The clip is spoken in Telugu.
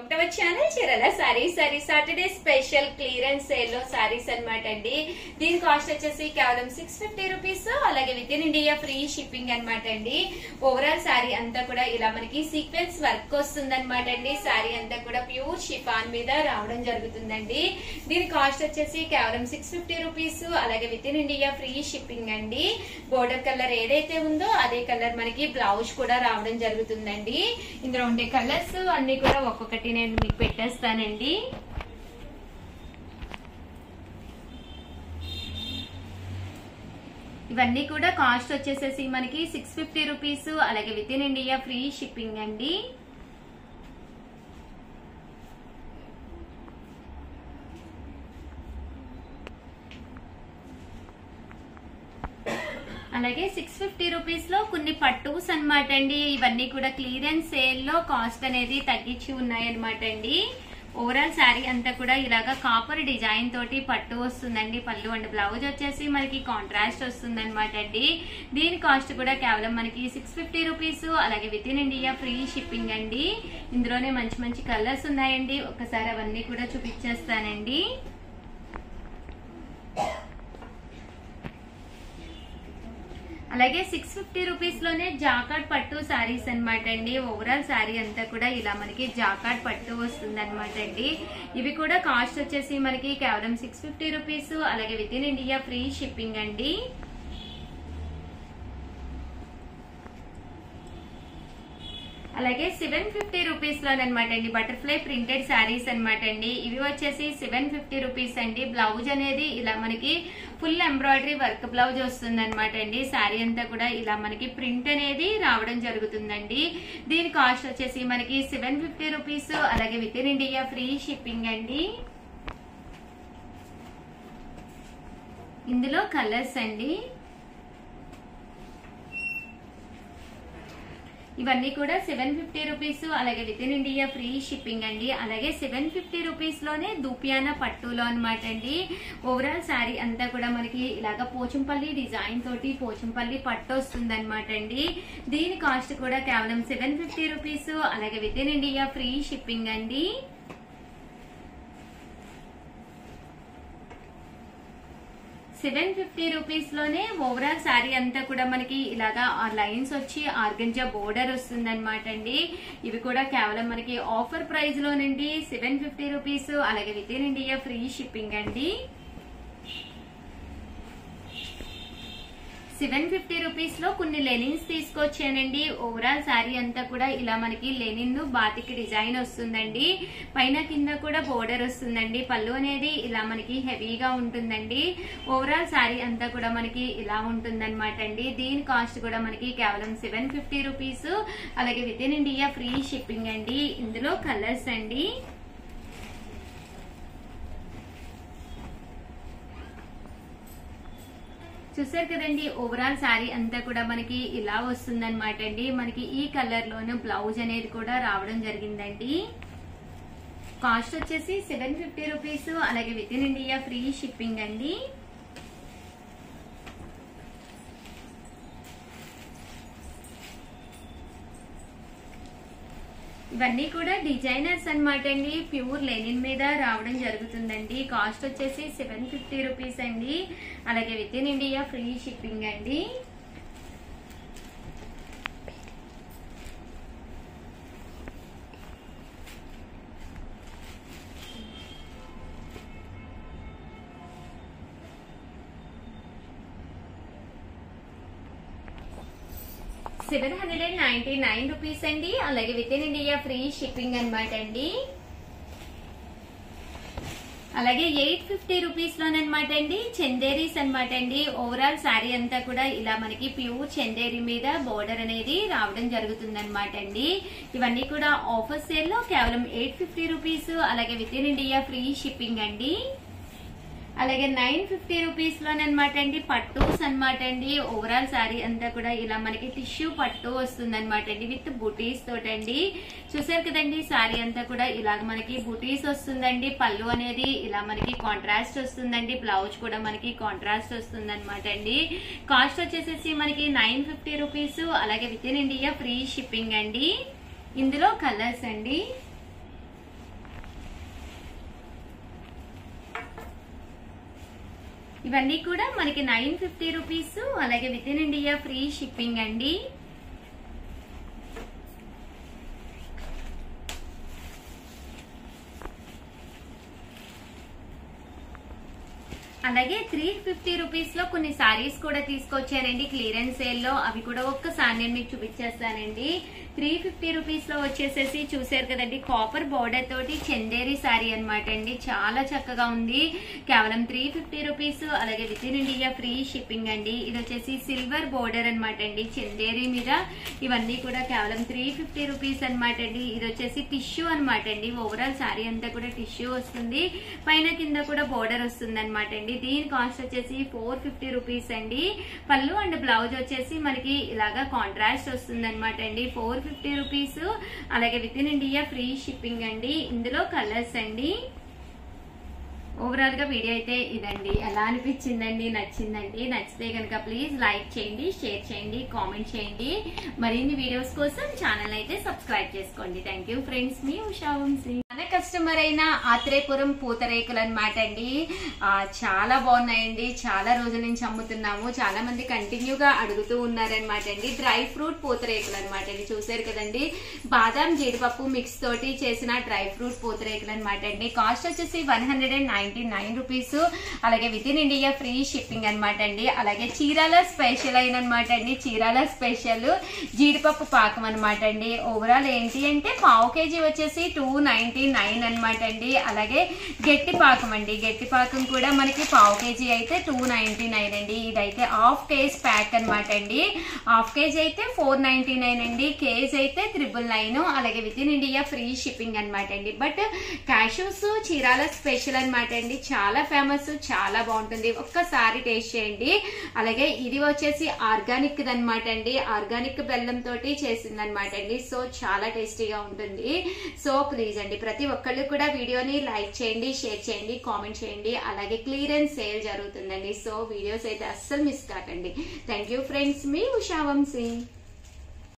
టు అవర్ ఛానల్ చీరల saris sari Saturday special clearance sale లో సారీస్ అన్నమాట అండి దీని కాస్ట్ వచ్చేసి కేవలం సిక్స్ ఫిఫ్టీ రూపీస్ అలాగే with in India free shipping అన్నమాట అండి ఓవరాల్ సారీ అంతా కూడా ఇలా మనకి సీక్వెన్స్ వర్క్ వస్తుంది అనమాట అండి సారీ అంతా కూడా ప్యూర్ షిఫాన్ మీద రావడం జరుగుతుందండి దీని కాస్ట్ వచ్చేసి కేవలం సిక్స్ ఫిఫ్టీ రూపీస్ అలాగే with in India free shipping అండి బోర్డర్ కలర్ ఏదైతే ఉందో అదే కలర్ మనకి బ్లౌజ్ కూడా రావడం జరుగుతుందండి ఇందులో ఉండే కలర్స్ అన్ని కూడా ఒక్కొక్కటి నేను మీకు పెట్టేస్తానండి ఇవన్నీ కూడా కాస్ట్ వచ్చేసేసి మనకి సిక్స్ ఫిఫ్టీ రూపీస్ అలాగే with in India free shipping అండి అలాగే సిక్స్ ఫిఫ్టీ రూపీస్ లో కొన్ని పట్టూస్ అన్నమాట అండి ఇవన్నీ కూడా క్లియరెన్స్ సేల్ లో కాస్ట్ అనేది తగ్గించి ఉన్నాయన్నమాట అండి ఓవరాల్ శారీ అంతా కూడా ఇలాగా కాపర్ డిజైన్ తోటి పట్టు వస్తుందండి పళ్ళు అండ్ బ్లౌజ్ వచ్చేసి మనకి కాంట్రాస్ట్ వస్తుంది అనమాట అండి దీని కాస్ట్ కూడా కేవలం మనకి సిక్స్ ఫిఫ్టీ రూపీస్ అలాగే with in India free shipping అండి ఇందులోనే మంచి మంచి కలర్స్ ఉన్నాయండి ఒకసారి అవన్నీ కూడా చూపించేస్తానండి అలాగే సిక్స్ ఫిఫ్టీ రూపీస్ లోనే జాకాట్ పట్టు శారీస్ అనమాట అండి ఓవరాల్ శారీ అంతా కూడా ఇలా మనకి జాకాట్ పట్టు వస్తుంది అనమాట అండి ఇవి కూడా కాస్ట్ వచ్చేసి మనకి కేవలం సిక్స్ ఫిఫ్టీ రూపీస్ అలాగే with in India free shipping అండి అలాగే సెవెన్ ఫిఫ్టీ రూపీస్ లోనమాట అండి బటర్ఫ్లై ప్రింటెడ్ శారీస్ అనమాట అండి ఇవి వచ్చేసి సెవెన్ ఫిఫ్టీ రూపీస్ అండి బ్లౌజ్ అనేది ఇలా మనకి ఫుల్ ఎంబ్రాయిడరీ వర్క్ బ్లౌజ్ వస్తుంది అనమాట అండి శారీ అంతా కూడా ఇలా మనకి ప్రింట్ అనేది రావడం జరుగుతుందండి దీని కాస్ట్ వచ్చేసి మనకి సెవెన్ ఫిఫ్టీ రూపీస్ అలాగే with in India free shipping అండి ఇందులో కలర్స్ అండి ఇవన్నీ కూడా సెవెన్ ఫిఫ్టీ రూపీస్ అలాగే with in India free shipping అండి అలాగే సెవెన్ ఫిఫ్టీ రూపీస్ లోనే దూపియానా పట్టులో అనమాట అండి ఓవరాల్ శారీ అంతా కూడా మనకి ఇలాగ పోచంపల్లి డిజైన్ తోటి పోచంపల్లి పట్టు వస్తుంది అనమాట అండి దీని కాస్ట్ కూడా కేవలం సెవెన్ ఫిఫ్టీ రూపీస్ అలాగే with in India free shipping అండి సెవెన్ ఫిఫ్టీ రూపీస్ లోనే ఓవరాల్ శారీ అంతా కూడా మనకి ఇలాగా లైన్స్ వచ్చి ఆర్గంజా బోర్డర్ వస్తుంది అనమాట అండి ఇవి కూడా కేవలం మనకి ఆఫర్ ప్రైస్ లోనండి సెవెన్ ఫిఫ్టీ రూపీస్ అలాగే with in India free shipping అండి సెవెన్ ఫిఫ్టీ రూపీస్ లో కొన్ని లెనిన్స్ తీసుకొచ్చానండి ఓవరాల్ శారీ అంతా కూడా ఇలా మనకి లెనిన్ బాతికి డిజైన్ వస్తుందండి పైన కింద కూడా బోర్డర్ వస్తుందండి పళ్ళు అనేది ఇలా మనకి హెవీగా ఉంటుందండి ఓవరాల్ శారీ అంతా కూడా మనకి ఇలా ఉంటుందన్నమాట అండి దీని కాస్ట్ కూడా మనకి కేవలం సెవెన్ ఫిఫ్టీ రూపీస్ అలాగే with in India free shipping అండి ఇందులో కలర్స్ అండి చూసారు కదండి ఓవరాల్ శారీ అంతా కూడా మనకి ఇలా వస్తుందన్నమాట అండి మనకి ఈ కలర్ లోను బ్లౌజ్ అనేది కూడా రావడం జరిగిందండి కాస్ట్ వచ్చేసి సెవెన్ ఫిఫ్టీ రూపీస్ అలాగే with in India free shipping అండి ఇవన్నీ కూడా డిజైనర్స్ అనమాట అండి ప్యూర్ లెనిన్ మీద రావడం జరుగుతుందండి కాస్ట్ వచ్చేసి సెవెన్ ఫిఫ్టీ రూపీస్ అండి అలాగే with in India free shipping అండి seven hundred and ninety nine rupees అండి అలాగే with in India free shipping అనమాట అండి అలాగే ఎయిట్ ఫిఫ్టీ రూపీస్ లోనమాట అండి చందేరీస్ అనమాట అండి ఓవరాల్ శారీ అంతా కూడా ఇలా మనకి ప్యూర్ చందేరి మీద బోర్డర్ అనేది రావడం జరుగుతుంది అనమాట అండి ఇవన్నీ కూడా ఆఫర్ సేల్ లో కేవలం ఎయిట్ ఫిఫ్టీ రూపీస్ అలాగే with in India free shipping అండి అలాగే నైన్ ఫిఫ్టీ రూపీస్ లోనమాట అండి పట్టూస్ అనమాట అండి ఓవరాల్ శారీ అంతా కూడా ఇలా మనకి టిష్యూ పట్టు వస్తుంది అనమాట అండి విత్ బుటీస్ తోటండి చూసారు కదండి శారీ అంతా కూడా ఇలాగ మనకి బుటీస్ వస్తుందండి పళ్ళు అనేది ఇలా మనకి కాంట్రాస్ట్ వస్తుందండి బ్లౌజ్ కూడా మనకి కాంట్రాస్ట్ వస్తుంది అనమాట అండి కాస్ట్ వచ్చేసేసి మనకి నైన్ ఫిఫ్టీ రూపీస్ అలాగే with in India free shipping అండి ఇందులో కలర్స్ అండి ఇవన్నీ కూడా మనకి నైన్ ఫిఫ్టీ రూపీస్ అలాగే with in India free shipping అండి అలాగే త్రీ ఫిఫ్టీ రూపీస్ లో కొన్ని సారీస్ కూడా తీసుకొచ్చారండి క్లియరెన్స్ సేల్ లో అవి కూడా ఒక్కసారి నేను మీకు చూపించేస్తానండి త్రీ ఫిఫ్టీ రూపీస్ లో వచ్చేసేసి చూసారు కదండి కాపర్ బోర్డర్ తోటి చందేరి సారీ అనమాట అండి చాలా చక్కగా ఉంది కేవలం త్రీ ఫిఫ్టీ రూపీస్ అలాగే with in India free shipping అండి ఇది వచ్చేసి సిల్వర్ బోర్డర్ అనమాట అండి చందేరి మీద ఇవన్నీ కూడా కేవలం త్రీ ఫిఫ్టీ రూపీస్ అనమాట అండి ఇది వచ్చేసి టిష్యూ అనమాట అండి ఓవరాల్ సారీ అంతా కూడా టిష్యూ వస్తుంది పైన కింద కూడా బోర్డర్ వస్తుంది అనమాట అండి దీని కాస్ట్ వచ్చేసి ఫోర్ ఫిఫ్టీ రూపీస్ అండి పళ్ళు అండ్ బ్లౌజ్ వచ్చేసి మనకి ఇలాగా కాంట్రాస్ట్ వస్తుంది అనమాట అండి ఫోర్ ఫిఫ్టీ రూపీస్ అలాగే with in India free shipping అండి ఇందులో కలర్స్ అండి ఓవరాల్ గా వీడియో అయితే ఇదండి ఎలా అనిపించిందండి నచ్చిందండి నచ్చితే కనుక ప్లీజ్ లైక్ చేయండి షేర్ చేయండి కామెంట్ చేయండి మరిన్ని వీడియోస్ కోసం ఛానల్ అయితే సబ్స్క్రైబ్ చేసుకోండి థ్యాంక్ యూ ఫ్రెండ్స్ మీ ఉషా వంశీ మన కస్టమర్ అయిన ఆత్రేపురం పూతరేకులు అనమాట అండి ఆ, చాలా బాగున్నాయండి చాలా రోజుల నుంచి అమ్ముతున్నాము చాలా మంది కంటిన్యూగా అడుగుతూ ఉన్నారనమాట అండి డ్రై ఫ్రూట్ పూతరేకులు అనమాట అండి చూసారు కదండి బాదాం జీడిపప్పు మిక్స్ తోటి చేసిన డ్రై ఫ్రూట్ పూతరేకులు అనమాట అండి కాస్ట్ వచ్చేసి one hundred and ninety nine rupees అలాగే with in India free shipping అనమాట అండి అలాగే చీరాల స్పెషల్ అయిన అనమాట అండి చీరాల స్పెషల్ జీడిపప్పు పాకం అనమాట అండి ఓవరాల్ ఏంటి అంటే పావు కేజీ వచ్చేసి టూ నైన్టీ నైన్ అనమాట అండి అలాగే గట్టి పాకం అండి గట్టి పాకం కూడా మనకి పావు కేజీ అయితే టూ నైన్టీ నైన్ అండి ఇదైతే హాఫ్ కేజ్ ప్యాక్ అనమాట అండి హాఫ్ కేజీ అయితే ఫోర్ నైన్టీ నైన్ అండి కేజ్ అయితే త్రిబుల్ నైన్ అలాగే with in India free shipping అనమాట అండి బట్ క్యాషూస్ చీరాల స్పెషల్ అనమాట అండి చాలా ఫేమస్ చాలా బాగుంటుంది ఒక్కసారి టేస్ట్ చేయండి అలాగే ఇది వచ్చేసి ఆర్గానిక్ అనమాట అండి ఆర్గానిక్ బెల్లం తోటి చేసింది అనమాట అండి సో చాలా టేస్టీగా ఉంటుంది సో ప్లీజ్ అండి ప్రతి ఒక్కళ్ళు కూడా వీడియోని లైక్ చేయండి షేర్ చేయండి కామెంట్ చేయండి అలాగే క్లియరెన్స్ సేల్ జరుగుతుందండి సో వీడియోస్ అయితే అస్సలు మిస్ కాకండి థ్యాంక్ యూ ఫ్రెండ్స్ మీ ఉషా వంశీ